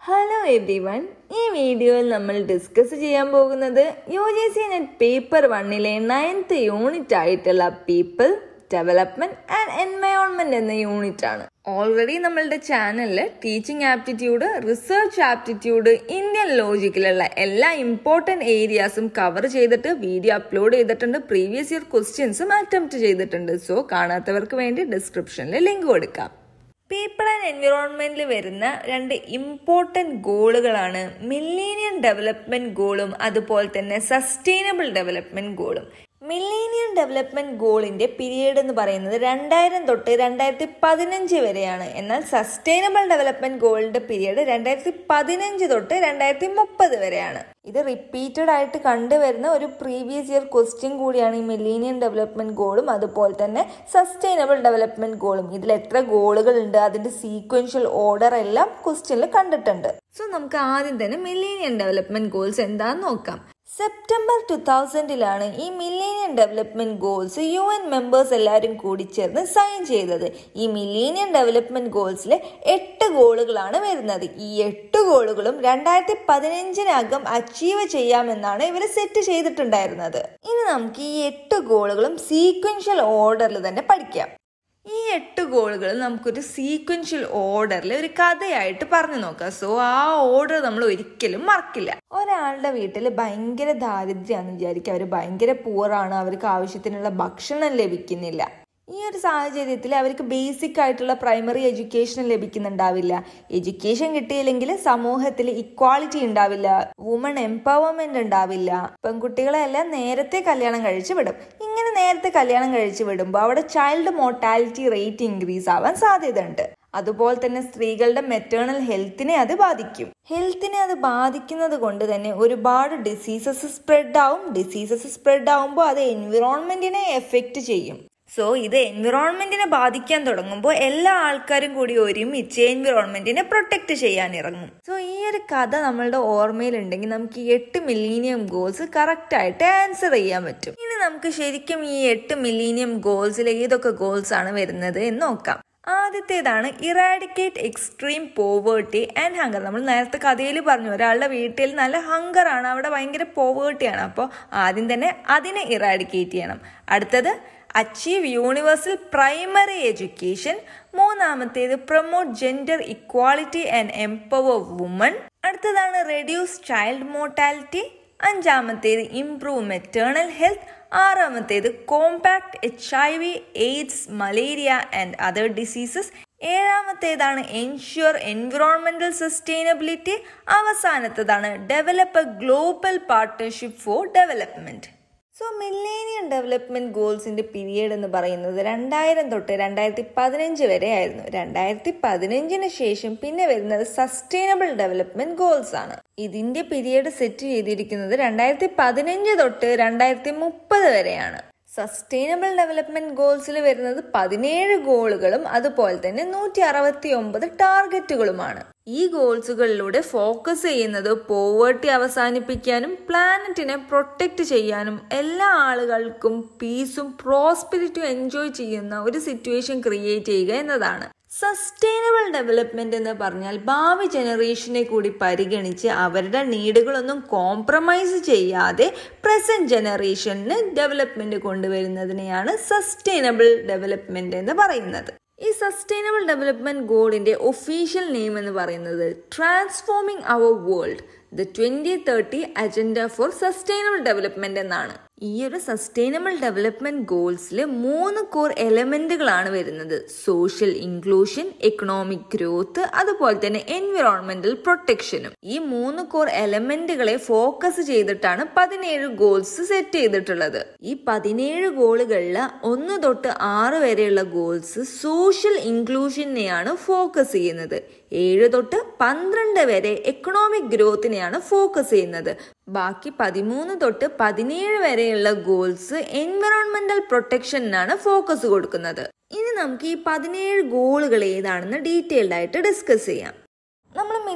hello every one ഈ വീഡിയോയിൽ നമ്മൾ ഡിസ്കസ് ചെയ്യാൻ പോകുന്നത് U G C NET paper വണ്ണിലെ നയൻത്ത് യൂണിറ്റ് ആയിട്ടുള്ള പീപ്പിൾ ഡെവലപ്മെന്റ് ആൻഡ് എൻവയോൺമെന്റ് എന്ന യൂണിറ്റ് ആണ് ഓൾറെഡി നമ്മളുടെ ചാനലിൽ teaching aptitude research aptitude Indian ലോജിക്കിലുള്ള എല്ലാ ഇമ്പോർട്ടൻറ്റ് ഏരിയാസും കവർ ചെയ്തിട്ട് വീഡിയോ അപ്ലോഡ് ചെയ്തിട്ടുണ്ട് പ്രീവിയസ് ഇയർ ക്വസ്റ്റ്യൻസും അറ്റംപ്റ്റ് ചെയ്തിട്ടുണ്ട് സോ കാണാത്തവർക്ക് വേണ്ടി ഡിസ്ക്രിപ്ഷനിൽ ലിങ്ക് കൊടുക്കാം പീപ്പിൾ ആൻഡ് എൻവിറോൺമെന്റിൽ വരുന്ന രണ്ട് ഇമ്പോർട്ടൻറ്റ് ഗോളുകളാണ് മില്ലേനിയം ഡെവലപ്മെന്റ് ഗോളും അതുപോലെ തന്നെ സസ്റ്റൈനബിൾ ഡെവലപ്മെന്റ് ഗോളും മില്ലേനിയം ഡെവലപ്മെന്റ് ഗോളിന്റെ പീരീഡ് എന്ന് പറയുന്നത് രണ്ടായിരം തൊട്ട് രണ്ടായിരത്തി പതിനഞ്ച് വരെയാണ് എന്നാൽ സസ്റ്റൈനബിൾ ഡെവലപ്മെന്റ് ഗോളിന്റെ പീരീഡ് രണ്ടായിരത്തി പതിനഞ്ച് തൊട്ട് രണ്ടായിരത്തി മുപ്പത് വരെയാണ് ഇത് റിപ്പീറ്റഡ് ആയിട്ട് കണ്ടുവരുന്ന ഒരു പ്രീവിയസ് ഇയർ ക്വസ്റ്റ്യൻ കൂടിയാണ് ഈ മില്ലേനിയം ഡെവലപ്മെന്റ് ഗോളും അതുപോലെ തന്നെ സസ്റ്റൈനബിൾ ഡെവലപ്മെന്റ് ഗോളും ഇതിൽ എത്ര ഗോളുകൾ ഉണ്ട് അതിന്റെ സീക്വൻഷ്യൽ ഓർഡർ എല്ലാം ക്വസ്റ്റ്യനിൽ കണ്ടിട്ടുണ്ട് സോ നമുക്ക് ആദ്യം തന്നെ മില്ലേനിയം ഡെവലപ്മെന്റ് ഗോൾസ് എന്താന്ന് നോക്കാം സെപ്റ്റംബർ ടു തൗസൻഡിലാണ് ഈ millennium development goals U N members എല്ലാവരും കൂടി ചേർന്ന് സൈൻ ചെയ്തത് ഈ മില്ലേനിയം ഡെവലപ്മെന്റ് ഗോൾസിൽ എട്ട് ഗോളുകളാണ് വരുന്നത് ഈ എട്ട് ഗോളുകളും രണ്ടായിരത്തി പതിനഞ്ചിനകം അച്ചീവ് ചെയ്യാമെന്നാണ് ഇവർ സെറ്റ് ചെയ്തിട്ടുണ്ടായിരുന്നത് ഇനി നമുക്ക് ഈ എട്ട് ഗോളുകളും സീക്വൻഷ്യൽ ഓർഡറിൽ തന്നെ പഠിക്കാം ഈ എട്ട് ഗോളുകൾ നമുക്കൊരു സീക്വൻഷ്യൽ ഓർഡറിൽ ഒരു കഥയായിട്ട് പറഞ്ഞു നോക്കാം സോ ആ ഓർഡർ നമ്മൾ ഒരിക്കലും മറക്കില്ല ഒരാളുടെ വീട്ടിൽ ഭയങ്കര ദാരിദ്ര്യമാണെന്ന് വിചാരിക്കുക അവർ ഭയങ്കര പൂറാണ് അവർക്ക് ആവശ്യത്തിനുള്ള ഭക്ഷണം ലഭിക്കുന്നില്ല ഈ ഒരു സാഹചര്യത്തിൽ അവർക്ക് ബേസിക് ആയിട്ടുള്ള പ്രൈമറി എഡ്യൂക്കേഷൻ ലഭിക്കുന്നുണ്ടാവില്ല എഡ്യൂക്കേഷൻ കിട്ടിയില്ലെങ്കിൽ സമൂഹത്തിൽ ഇക്വാളിറ്റി ഉണ്ടാവില്ല വുമൺ എംപവർമെന്റ് ഉണ്ടാവില്ല പെൺകുട്ടികളെ എല്ലാം നേരത്തെ കല്യാണം കഴിച്ച് വിടും ഇങ്ങനെ നേരത്തെ കല്യാണം കഴിച്ച് വിടുമ്പോൾ അവിടെ ചൈൽഡ് മോർട്ടാലിറ്റി റേറ്റ് ഇൻക്രീസ് ആവാൻ സാധ്യതയുണ്ട് അതുപോലെ തന്നെ സ്ത്രീകളുടെ മെറ്റേണൽ ഹെൽത്തിനെ അത് ബാധിക്കും ഹെൽത്തിനെ അത് ബാധിക്കുന്നത് കൊണ്ട് തന്നെ ഒരുപാട് ഡിസീസസ് സ്പ്രെഡ് ആവും ഡിസീസസ് സ്പ്രെഡ് ആവുമ്പോൾ അത് എൻവിറോൺമെന്റിനെ എഫക്റ്റ് ചെയ്യും സോ ഇത് എൻവിറോൺമെന്റിനെ ബാധിക്കാൻ തുടങ്ങുമ്പോൾ എല്ലാ ആൾക്കാരും കൂടി ഒരുമിച്ച് എൻവിറോൺമെന്റിനെ പ്രൊട്ടക്ട് ചെയ്യാൻ ഇറങ്ങും സോ ഈ ഒരു കഥ നമ്മളുടെ ഓർമ്മയിലുണ്ടെങ്കിൽ നമുക്ക് ഈ എട്ട് മില്ലീനിയം ഗോൾസ് കറക്റ്റ് ആയിട്ട് ആൻസർ ചെയ്യാൻ പറ്റും ഇനി നമുക്ക് ശരിക്കും ഈ എട്ട് മില്ലീനിയം ഗോൾസിൽ ഏതൊക്കെ ഗോൾസ് ആണ് വരുന്നത് എന്ന് നോക്കാം ആദ്യത്തേതാണ് eradicate extreme poverty and hunger നമ്മൾ നേരത്തെ കഥയിൽ പറഞ്ഞു ഒരാളുടെ വീട്ടിൽ നല്ല ഹങ്കർ ആണ് അവിടെ ഭയങ്കര പോവേർട്ടിയാണ് അപ്പോൾ ആദ്യം തന്നെ അതിനെ ഇറാഡിക്കേറ്റ് ചെയ്യണം അടുത്തത് അച്ചീവ് യൂണിവേഴ്സൽ പ്രൈമറി എഡ്യൂക്കേഷൻ മൂന്നാമത്തേത് promote gender equality and empower women അടുത്തതാണ് റെഡ്യൂസ് ചൈൽഡ് മോർട്ടാലിറ്റി അഞ്ചാമത്തേത് ഇംപ്രൂവ് മെറ്റേണൽ ഹെൽത്ത് ആറാമത്തേത് combat H I V AIDS malaria and other diseases ഏഴാമത്തേതാണ് എൻഷ്യൂർ എൻവിറോൺമെന്റൽ സസ്റ്റൈനബിലിറ്റി അവസാനത്തേതാണ് develop a global partnership for development so millennium development ഗോൾസിന്റെ period എന്ന് പറയുന്നത് രണ്ടായിരം തൊട്ട് രണ്ടായിരത്തി പതിനഞ്ച് വരെ ആയിരുന്നു രണ്ടായിരത്തി പതിനഞ്ചിന് ശേഷം പിന്നെ വരുന്നത് സസ്റ്റൈനബിൾ ഡെവലപ്മെന്റ് ഗോൾസ് ആണ് ഇതിന്റെ പീരിയഡ് സെറ്റ് ചെയ്തിരിക്കുന്നത് രണ്ടായിരത്തി പതിനഞ്ച് തൊട്ട് രണ്ടായിരത്തി മുപ്പത് വരെയാണ് സസ്റ്റൈനബിൾ ഡെവലപ്മെന്റ് ഗോൾസിൽ വരുന്നത് പതിനേഴ് ഗോളുകളും അതുപോലെ തന്നെ നൂറ്റി അറുപത്തി ഒമ്പത് ടാർഗറ്റുകളുമാണ് ഈ ഗോൾസുകളിലൂടെ ഫോക്കസ് ചെയ്യുന്നത് പോവേർട്ടി അവസാനിപ്പിക്കാനും പ്ലാനറ്റിനെ പ്രൊട്ടക്റ്റ് ചെയ്യാനും എല്ലാ ആളുകൾക്കും പീസും പ്രോസ്പെരിറ്റിയും എൻജോയ് ചെയ്യുന്ന ഒരു സിറ്റുവേഷൻ ക്രിയേറ്റ് ചെയ്യുക എന്നതാണ് സസ്റ്റൈനബിൾ ഡെവലപ്മെന്റ് എന്ന് പറഞ്ഞാൽ ഭാവി ജനറേഷനെ കൂടി പരിഗണിച്ച് അവരുടെ നീഡുകളൊന്നും കോംപ്രമൈസ് ചെയ്യാതെ പ്രസന്റ് ജനറേഷന് ഡെവലപ്മെന്റ് കൊണ്ടുവരുന്നതിനെയാണ് സസ്റ്റൈനബിൾ ഡെവലപ്മെന്റ് എന്ന് പറയുന്നത് ഈ സസ്റ്റൈനബിൾ ഡെവലപ്മെന്റ് ഗോളിന്റെ ഒഫീഷ്യൽ നെയിം എന്ന് പറയുന്നത് transforming our world the twenty thirty agenda for sustainable development എന്നാണ് ഈ ഒരു സസ്റ്റൈനബിൾ ഡെവലപ്മെന്റ് ഗോൾസിൽ മൂന്ന് കോർ എലമെന്റുകളാണ് വരുന്നത് സോഷ്യൽ ഇൻക്ലൂഷൻ എക്കണോമിക് ഗ്രോത്ത് അതുപോലെ തന്നെ എൻവിറോൺമെന്റൽ പ്രൊട്ടക്ഷനും ഈ മൂന്ന് കോർ എലമെന്റുകളെ ഫോക്കസ് ചെയ്തിട്ടാണ് പതിനേഴ് ഗോൾസ് സെറ്റ് ചെയ്തിട്ടുള്ളത് ഈ പതിനേഴ് ഗോളുകളിൽ ഒന്ന് തൊട്ട് ആറ് വരെയുള്ള ഗോൾസ് സോഷ്യൽ ഇൻക്ലൂഷനെയാണ് ഫോക്കസ് ചെയ്യുന്നത് ഏഴ് തൊട്ട് പന്ത്രണ്ട് വരെ എക്കണോമിക് ഗ്രോത്തിനെയാണ് ഫോക്കസ് ചെയ്യുന്നത് ബാക്കി പതിമൂന്ന് തൊട്ട് പതിനേഴ് വരെയുള്ള ഗോൾസ് എൻവറോൺമെന്റൽ പ്രൊട്ടക്ഷനാണ് ഫോക്കസ് കൊടുക്കുന്നത് ഇനി നമുക്ക് ഈ പതിനേഴ് ഗോളുകൾ ഏതാണെന്ന് ഡീറ്റെയിൽഡ് ആയിട്ട് ഡിസ്കസ് ചെയ്യാം നമ്മൾ മില്ലേനിയം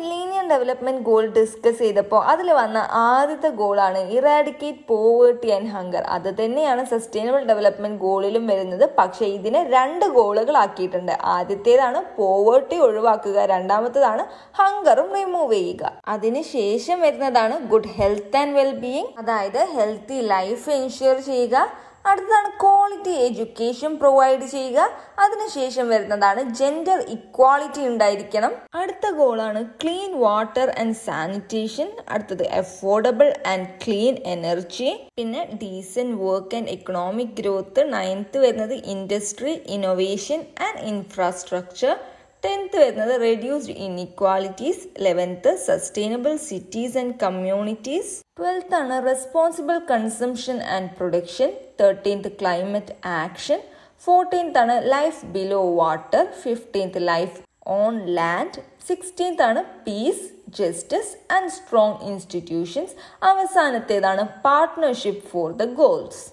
ഡെവലപ്മെന്റ് ഗോൾ ഡിസ്കസ് ചെയ്തപ്പോൾ അതിൽ വന്ന ആദ്യത്തെ ഗോളാണ് ഇറാഡിക്കേറ്റ് പോവേർട്ടി ആൻഡ് ഹങ്കർ അത് തന്നെയാണ് സസ്റ്റൈനബിൾ ഡെവലപ്മെന്റ് ഗോളിലും വരുന്നത് പക്ഷെ ഇതിനെ രണ്ട് ഗോളുകളാക്കിയിട്ടുണ്ട് ആദ്യത്തേതാണ് പോവേർട്ടി ഒഴിവാക്കുക രണ്ടാമത്തേതാണ് ഹങ്കറും റിമൂവ് ചെയ്യുക അതിനുശേഷം വരുന്നതാണ് ഗുഡ് ഹെൽത്ത് ആൻഡ് വെൽബീയിങ് അതായത് ഹെൽത്തി ലൈഫ് എൻഷുർ ചെയ്യുക അടുത്തതാണ് ക്വാളിറ്റി എഡ്യൂക്കേഷൻ പ്രൊവൈഡ് ചെയ്യുക അതിനുശേഷം വരുന്നതാണ് ജെൻഡർ ഇക്വാളിറ്റി ഉണ്ടായിരിക്കണം അടുത്ത ഗോളാണ് ക്ലീൻ വാട്ടർ ആൻഡ് സാനിറ്റേഷൻ അടുത്തത് അഫോർഡബിൾ ആൻഡ് ക്ലീൻ എനർജി പിന്നെ decent work and economic growth ninth വരുന്നത് industry innovation and infrastructure tenth വരുന്നത് reduced inequalities eleventh sustainable cities and communities twelfth ആണ് responsible consumption and production thirteenth climate action fourteenth ആണ് life below water fifteenth life on land sixteenth ആണ് peace justice and strong institutions അവസാനത്തേതാണ് partnership for the goals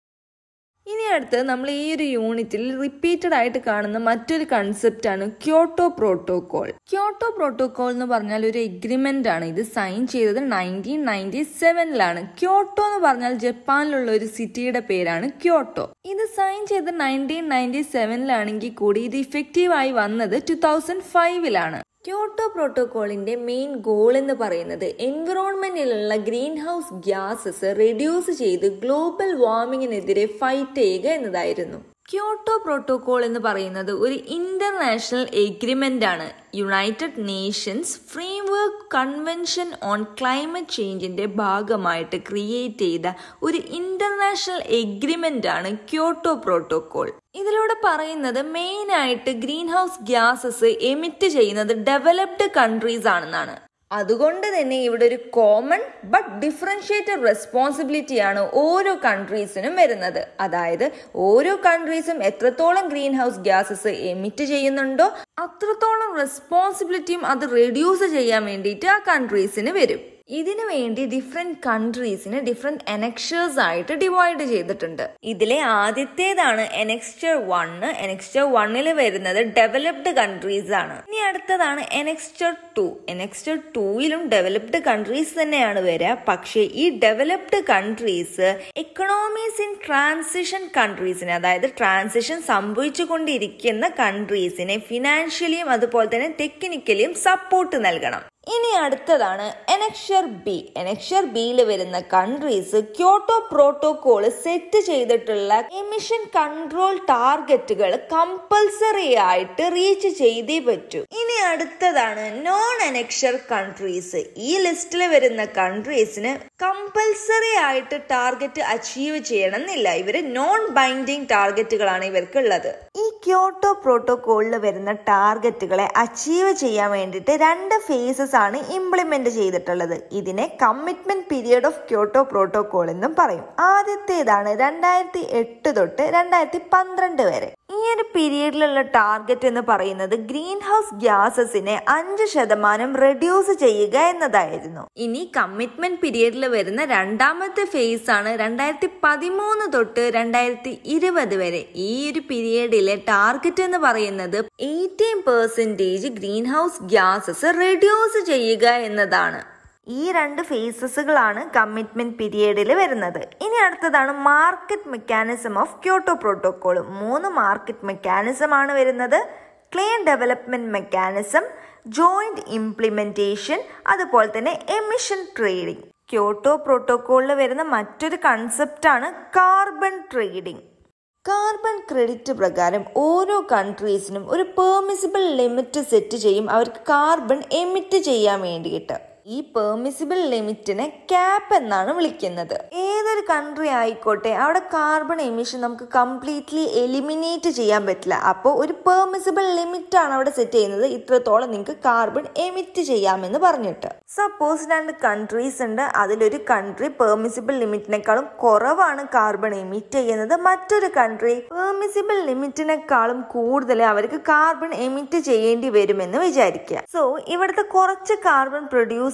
ഇനി അടുത്ത് നമ്മൾ ഈ ഒരു യൂണിറ്റിൽ റിപ്പീറ്റഡ് ആയിട്ട് കാണുന്ന മറ്റൊരു കൺസെപ്റ്റ് ആണ് ക്യോട്ടോ പ്രോട്ടോകോൾ ക്യോട്ടോ പ്രോട്ടോകോൾ എന്ന് പറഞ്ഞാൽ ഒരു എഗ്രിമെന്റ് ആണ് ഇത് സൈൻ ചെയ്തത് നയൻറ്റീൻ നയൻറ്റി സെവനിലാണ് ക്യോട്ടോ എന്ന് പറഞ്ഞാൽ ജപ്പാനിലുള്ള ഒരു സിറ്റിയുടെ പേരാണ് ക്യോട്ടോ ഇത് സൈൻ ചെയ്ത് നയൻറ്റീൻ നയൻറ്റി സെവനിലാണെങ്കിൽ കൂടി ഇത് ഇഫക്റ്റീവ് ആയി വന്നത് ടു തൗസൻഡ് ഫൈവിലാണ് ക്യോട്ടോ പ്രോട്ടോകോളിന്റെ മെയിൻ ഗോൾ എന്ന് പറയുന്നത് എൻവിറോൺമെന്റിലുള്ള ഗ്രീൻ ഹൗസ് ഗ്യാസസ് റെഡ്യൂസ് ചെയ്ത് ഗ്ലോബൽ വാർമിങ്ങിനെതിരെ ഫൈറ്റ് ചെയ്യുക എന്നതായിരുന്നു ക്യോട്ടോ പ്രോട്ടോകോൾ എന്ന് പറയുന്നത് ഒരു ഇന്റർനാഷണൽ എഗ്രിമെന്റ് ആണ് United Nations Framework Convention on Climate ചേഞ്ചിന്റെ ഭാഗമായിട്ട് ക്രിയേറ്റ് ചെയ്ത ഒരു ഇന്റർനാഷണൽ എഗ്രിമെന്റ് ആണ് ക്യോട്ടോ പ്രോട്ടോകോൾ ഇതിലൂടെ പറയുന്നത് മെയിൻ ആയിട്ട് ഗ്രീൻ ഹൗസ് ഗ്യാസസ് എമിറ്റ് ചെയ്യുന്നത് ഡെവലപ്ഡ് കൺട്രീസ് ആണെന്നാണ് അതുകൊണ്ട് തന്നെ ഇവിടെ ഒരു കോമൺ ബട്ട് ഡിഫറൻഷിയേറ്റഡ് റെസ്പോൺസിബിലിറ്റി ആണ് ഓരോ കൺട്രീസിനും വരുന്നത് അതായത് ഓരോ കൺട്രീസും എത്രത്തോളം ഗ്രീൻ ഹൗസ് ഗ്യാസസ് എമിറ്റ് ചെയ്യുന്നുണ്ടോ അത്രത്തോളം റെസ്പോൺസിബിലിറ്റിയും അത് റെഡ്യൂസ് ചെയ്യാൻ വേണ്ടിയിട്ട് ആ കൺട്രീസിന് വരും ഇതിനു വേണ്ടി ഡിഫറെന്റ് കൺട്രീസിനെ ഡിഫറെന്റ് എനക്സ്റ്റേഴ്സ് ആയിട്ട് ഡിവൈഡ് ചെയ്തിട്ടുണ്ട് ഇതിലെ ആദ്യത്തേതാണ് എനക്സ്റ്റർ വണ്ണ് എനക്സ്റ്റർ വണ്ണിൽ വരുന്നത് ഡെവലപ്ഡ് കൺട്രീസ് ആണ് ഇനി അടുത്തതാണ് എനക്സ്റ്റർ ടു എനക്സ്റ്റർ ടൂയിലും ഡെവലപ്ഡ് കൺട്രീസ് തന്നെയാണ് വരിക പക്ഷേ ഈ developed countries economies in transition കൺട്രീസിനെ അതായത് ട്രാൻസിഷൻ സംഭവിച്ചുകൊണ്ടിരിക്കുന്ന കൺട്രീസിനെ ഫിനാൻഷ്യലിയും അതുപോലെ തന്നെ ടെക്നിക്കലിയും സപ്പോർട്ട് നൽകണം ഇനി അടുത്തതാണ് എനക്ഷർ ബി എനക്ഷർ ബിയിൽ വരുന്ന കൺട്രീസ് ക്യോട്ടോ പ്രോട്ടോകോൾ സെറ്റ് ചെയ്തിട്ടുള്ള എമിഷൻ കൺട്രോൾ ടാർഗറ്റുകൾ കമ്പൽസറി ആയിട്ട് റീച്ച് ചെയ്തേ പറ്റൂ ഇനി അടുത്തതാണ് നോൺ എനക്ഷർ കൺട്രീസ് ഈ ലിസ്റ്റിൽ വരുന്ന കൺട്രീസിന് കമ്പൽസറി ആയിട്ട് ടാർഗറ്റ് അച്ചീവ് ചെയ്യണമെന്നില്ല ഇവര് നോൺ ബൈൻഡിങ് ടാർഗറ്റുകളാണ് ഇവർക്കുള്ളത് ഈ ക്യോട്ടോ പ്രോട്ടോകോളിൽ വരുന്ന ടാർഗറ്റുകളെ അച്ചീവ് ചെയ്യാൻ വേണ്ടിയിട്ട് രണ്ട് ഫേസസ് ആണ് ഇംപ്ലിമെന്റ് ചെയ്തിട്ടുള്ളത് ഇതിനെ commitment period of Kyoto protocol എന്നും പറയും ആദ്യത്തേതാണ് രണ്ടായിരത്തി എട്ട് തൊട്ട് രണ്ടായിരത്തി പന്ത്രണ്ട് വരെ ഈ ഒരു പീരീഡിലുള്ള ടാർഗറ്റ് എന്ന് പറയുന്നത് ഗ്രീൻ ഹൗസ് ഗ്യാസസിനെ അഞ്ച് ശതമാനം റെഡ്യൂസ് ചെയ്യുക എന്നതായിരുന്നു ഇനി കമ്മിറ്റ്മെന്റ് പീരീഡിൽ വരുന്ന രണ്ടാമത്തെ ഫേസ് ആണ് രണ്ടായിരത്തി പതിമൂന്ന് തൊട്ട് രണ്ടായിരത്തി ഇരുപത് വരെ ഈ ഒരു പീരീഡിലെ ടാർഗറ്റ് എന്ന് പറയുന്നത് eighteen percentage greenhouse gases reduce ചെയ്യുക എന്നതാണ് ഈ രണ്ട് ഫേസസുകളാണ് കമ്മിറ്റ്മെന്റ് പീരിയഡിൽ വരുന്നത് ഇനി അടുത്തതാണ് market mechanism of Kyoto protocol മൂന്ന് മാർക്കറ്റ് മെക്കാനിസം ആണ് വരുന്നത് clean development mechanism joint implementation അതുപോലെ തന്നെ എമിഷൻ ട്രേഡിംഗ് ക്യോട്ടോ പ്രോട്ടോകോളിൽ വരുന്ന മറ്റൊരു കൺസെപ്റ്റാണ് കാർബൺ ട്രേഡിംഗ് കാർബൺ ക്രെഡിറ്റ് പ്രകാരം ഓരോ കൺട്രീസിനും ഒരു പെർമിസിബിൾ ലിമിറ്റ് സെറ്റ് ചെയ്യും അവർക്ക് കാർബൺ എമിറ്റ് ചെയ്യാൻ വേണ്ടിയിട്ട് ഈ പെർമിസിബിൾ ലിമിറ്റിനെ ക്യാപ്പ് എന്നാണ് വിളിക്കുന്നത് ഏതൊരു കൺട്രി ആയിക്കോട്ടെ അവിടെ കാർബൺ എമിഷൻ നമുക്ക് കംപ്ലീറ്റ്ലി എലിമിനേറ്റ് ചെയ്യാൻ പറ്റില്ല അപ്പോൾ ഒരു പെർമിസിബിൾ ലിമിറ്റ് ആണ് അവിടെ സെറ്റ് ചെയ്യുന്നത് ഇത്രത്തോളം നിങ്ങൾക്ക് കാർബൺ എമിറ്റ് ചെയ്യാമെന്ന് പറഞ്ഞിട്ട് സപ്പോസ് രണ്ട് കൺട്രീസ് ഉണ്ട് അതിലൊരു കൺട്രി പെർമിസിബിൾ ലിമിറ്റിനേക്കാളും കുറവാണ് കാർബൺ എമിറ്റ് ചെയ്യുന്നത് മറ്റൊരു കൺട്രി പെർമിസിബിൾ ലിമിറ്റിനേക്കാളും കൂടുതൽ അവർക്ക് കാർബൺ എമിറ്റ് ചെയ്യേണ്ടി വരുമെന്ന് വിചാരിക്കുക സോ ഇവിടുത്തെ കുറച്ച് കാർബൺ പ്രൊഡ്യൂസ്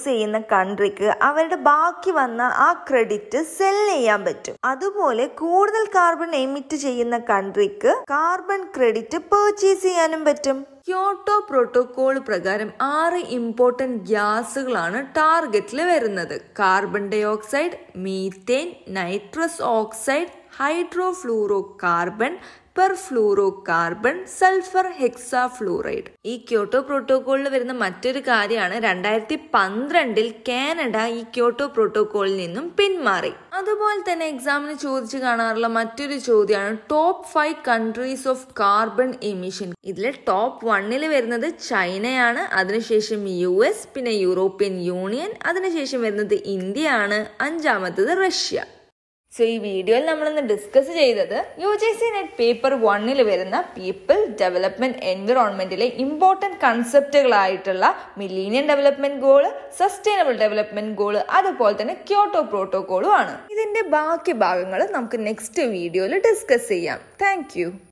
യൂസ് ചെയ്യുന്ന കൺട്രിക്ക് അവരുടെ ബാക്കി വന്ന ആ ക്രെഡിറ്റ് സെൽ ചെയ്യാൻ പറ്റും അതുപോലെ കൂടുതൽ കാർബൺ എമിറ്റ് ചെയ്യുന്ന കൺട്രിക്ക് കാർബൺ ക്രെഡിറ്റ് പർച്ചേസ് ചെയ്യാനും പറ്റും ക്യോട്ടോ പ്രോട്ടോകോൾ പ്രകാരം ആറ് ഇമ്പോർട്ടന്റ് ഗ്യാസുകളാണ് ടാർഗറ്റിൽ വരുന്നത് carbon dioxide methane nitrous oxide hydrofluorocarbon perfluorocarbon sulphur hexafluoride ഈ ക്യോട്ടോ പ്രോട്ടോകോളിൽ വരുന്ന മറ്റൊരു കാര്യമാണ് രണ്ടായിരത്തി പന്ത്രണ്ടിൽ കാനഡ ഈ ക്യോട്ടോ പ്രോട്ടോകോളിൽ നിന്നും പിന്മാറി അതുപോലെ തന്നെ എക്സാമിന് ചോദിച്ചു കാണാറുള്ള മറ്റൊരു ചോദ്യമാണ് top five countries of carbon emission ഇതിലെ ടോപ്പ് വണ്ണിൽ വരുന്നത് ചൈനയാണ് അതിനുശേഷം യു എസ് പിന്നെ യൂറോപ്യൻ യൂണിയൻ അതിനുശേഷം വരുന്നത് ഇന്ത്യ ആണ് അഞ്ചാമത്തത് റഷ്യ സോ ഈ വീഡിയോയിൽ നമ്മളിന്ന് ഡിസ്കസ് ചെയ്തത് U G C NET paper വണ്ണിൽ വരുന്ന പീപ്പിൾ ഡെവലപ്മെന്റ് എൻവിറോൺമെന്റിലെ ഇമ്പോർട്ടൻറ്റ് കൺസെപ്റ്റുകളായിട്ടുള്ള millennium development goal sustainable development goal അതുപോലെ തന്നെ ക്യോട്ടോ പ്രോട്ടോകോളും ആണ് ഇതിന്റെ ബാക്കി ഭാഗങ്ങൾ നമുക്ക് നെക്സ്റ്റ് വീഡിയോയിൽ ഡിസ്കസ് ചെയ്യാം താങ്ക്